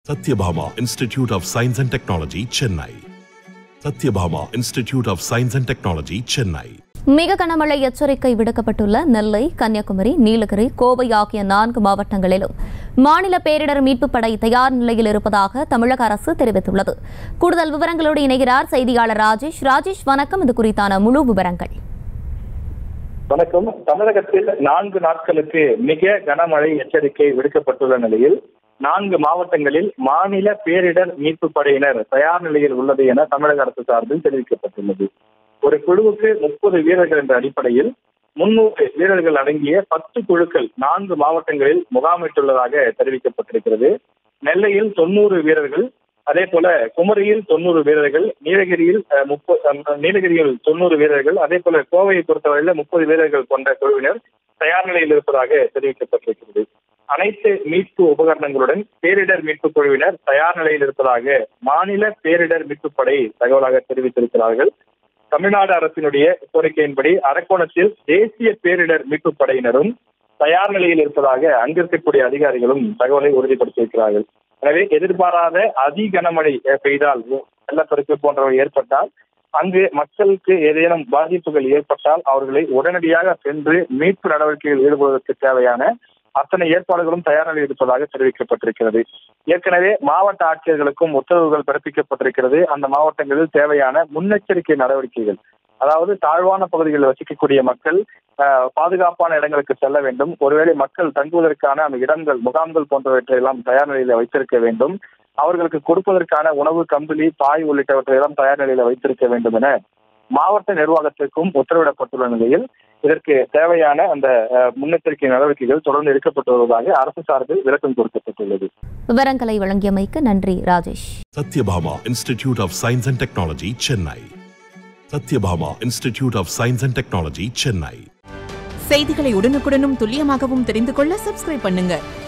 Satyabhama Institute of Science and Technology, Chennai. Satyabhama Institute of Science and Technology, Chennai. மிக கனமழை எச்சரிக்கை விடுக்கப்பட்டுள்ள நெல்லை கன்னியாகுமரி நீலகிரி கோவை ஆகிய நான்கு மாவட்டங்களிலும் மாநில பேரிடர் மீட்புப் படை தயார் நிலையில் இருப்பதாக தமிழக அரசு தெரிவித்துள்ளது கூடுதல் விவரங்களோடு இணைகிறார் செய்தியாளர் ராஜேஷ் ராஜேஷ் வணக்கம் இது குறித்தான முழு விவரங்கள் வணக்கம் தமிழகத்தில் நான்கு நாட்களுக்கு மிக கனமழை எச்சரிக்கை விடுக்கப்பட்டுள்ள நிலையில் நான்கு மாவட்டங்களில் மாநில பேரிடர் மீட்பு படையினர் தயார் நிலையில் உள்ளது என தமிழக அரசு சார்பில் தெரிவிக்கப்பட்டுள்ளது ஒரு குழுவுக்கு முப்பது வீரர்கள் என்ற அடிப்படையில் முன்னூறு வீரர்கள் அடங்கிய பத்து குழுக்கள் நான்கு மாவட்டங்களில் முகாமிட்டுள்ளதாக தெரிவிக்கப்பட்டிருக்கிறது நெல்லையில் தொண்ணூறு வீரர்கள் அதே போல குமரியில் தொண்ணூறு வீரர்கள் நீலகிரியில் முப்பது நீலகிரியில் தொண்ணூறு வீரர்கள் அதே போல கோவையை பொறுத்தவரையில முப்பது வீரர்கள் கொண்ட குழுவினர் தயார் நிலையில் இருப்பதாக தெரிவிக்கப்பட்டிருக்கிறது அனைத்து மீட்பு உபகரணங்களுடன் பேரிடர் மீட்பு குழுவினர் தயார் நிலையில் இருப்பதாக மாநில பேரிடர் மீட்பு படை தகவலாக தெரிவித்திருக்கிறார்கள் தமிழ்நாடு அரசினுடைய கோரிக்கையின்படி அரக்கோணத்தில் தேசிய பேரிடர் மீட்பு படையினரும் தயார் நிலையில் இருப்பதாக அங்கிருக்கக்கூடிய அதிகாரிகளும் தகவலை உறுதிப்படுத்தியிருக்கிறார்கள் எனவே எதிர்பாராத அதி கனமழை பெய்தால் வெள்ளப்பெருக்கு போன்றவை ஏற்பட்டால் அங்கு மக்களுக்கு ஏதேனும் பாதிப்புகள் ஏற்பட்டால் அவர்களை உடனடியாக சென்று மீட்பு நடவடிக்கையில் ஈடுபடுவதற்கு தேவையான அத்தனை ஏற்பாடுகளும் தயார் நிலையில் இருப்பதாக தெரிவிக்கப்பட்டிருக்கிறது ஏற்கனவே மாவட்ட ஆட்சியர்களுக்கும் உத்தரவுகள் பிறப்பிக்கப்பட்டிருக்கிறது அந்த மாவட்டங்களில் தேவையான முன்னெச்சரிக்கை நடவடிக்கைகள் அதாவது தாழ்வான பகுதிகளில் வசிக்கக்கூடிய மக்கள் பாதுகாப்பான இடங்களுக்கு செல்ல வேண்டும் ஒருவேளை மக்கள் தங்குவதற்கான அந்த இடங்கள் முகாம்கள் போன்றவற்றை எல்லாம் தயார் நிலையில வைத்திருக்க வேண்டும் அவர்களுக்கு கொடுப்பதற்கான உணவு கம்பளி பாய் உள்ளிட்டவற்றை எல்லாம் தயார் நிலையில வைத்திருக்க வேண்டும் என மாவட்ட நிர்வாகத்திற்கும் உத்தரவிடப்பட்டுள்ள நிலையில் இதற்கு தேவையான அந்த முன்னெச்சரிக்கை நடவடிக்கைகள் தொடர்ந்து எடுக்கப்பட்டு வருவதாக அரசு சார்பில் விளக்கம் கொடுக்கப்பட்டுள்ளது விவரங்களை வழங்கியமைக்கு நன்றி Rajesh Satyabhama Institute of Science and Technology, Chennai. Satyabhama Institute of Science and Technology, Chennai. செய்திகளை உடனுக்குடனும் துல்லியமாகவும் தெரிந்து கொள்ள சப்ஸ்கிரைப் பண்ணுங்க